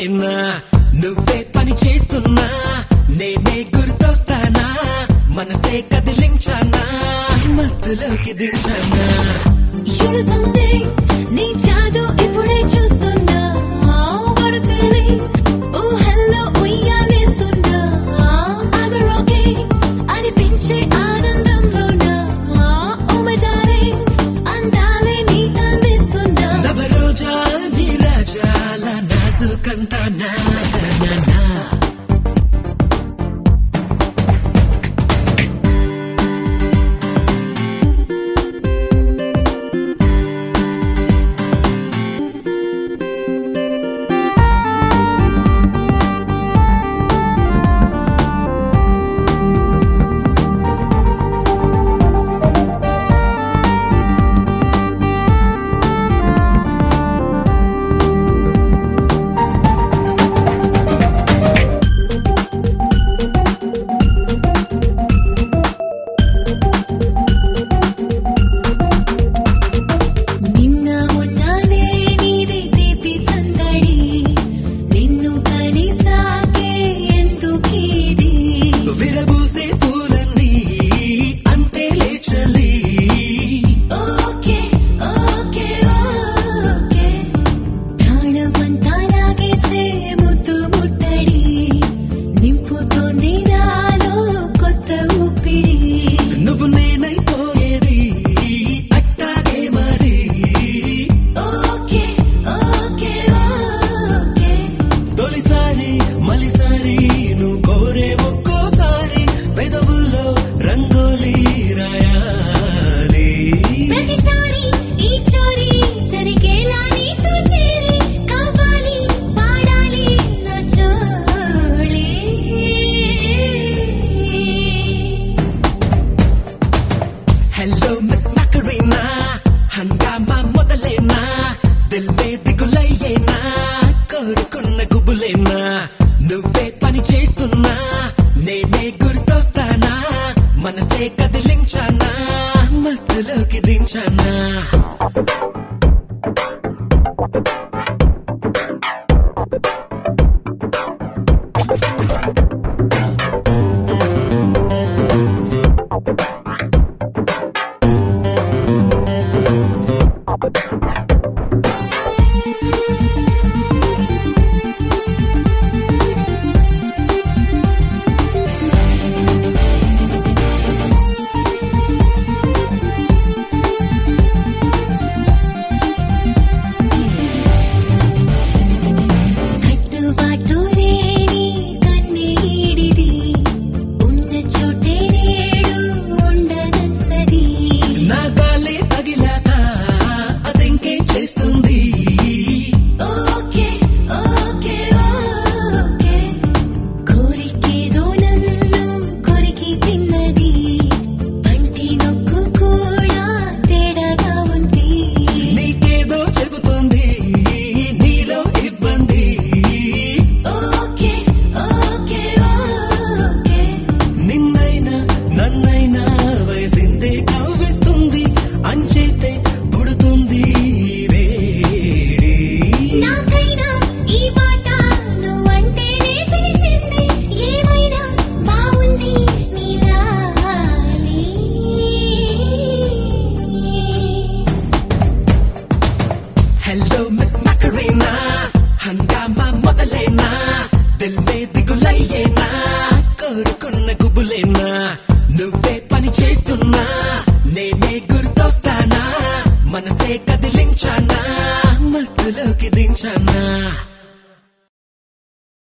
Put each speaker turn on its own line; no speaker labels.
లేనా నువ్వే పని చేస్తున్నా నేనే గుర్తొస్తానా మనసే కదిలించానా మత్తులోకి దించానా
You know something? నీ జాదు ఇప్పుడే చూస్తున్నా What a feeling ఊహల్లో ఉయ్యాలేస్తున్నా I'm rocking అనిపించే ఆనందంలోనా Oh my darling అందాలే నీకు అందిస్తున్నా
నవ రోజా నీ రాజాల నాజుకంతా నా నా, నా
నిన్న మొన్ననే నీది తీపి సందడి నిన్ను కలిసాకే ఎందుకీది
విరబూసే పూలన్నీ అంతే లేచలి
ఓకే ఓకే ఓకే ప్రాణమంతా లాగేసే ముద్దు ముట్టడి నింపుతోంది నాలో కొత్త ఊపిరి
నువ్వు నేనైపోయేది అట్టాగే మరి
ఓకే ఓకే ఓకే
తొలిసారి మలిసారి నువ్వు కోరే ఒక్కోసారి పెదవుల్లో రంగోలి రాయాలి
ప్రతిసారి ఈ చోరీ జరిగేలా నీతో చేరి కావాలి పాడాలి నా చోళీ
హలో మిస్ మకరీనా హంగామా మొదలేనా దిల్ మే దిగులయ్యేనా కోరుకున్న గుబులేనా నువ్వే పని చేస్తున్నా నేనే గుర్తొస్తానా మనసే కదిలించానా మత్తులోకి దించానా
Thank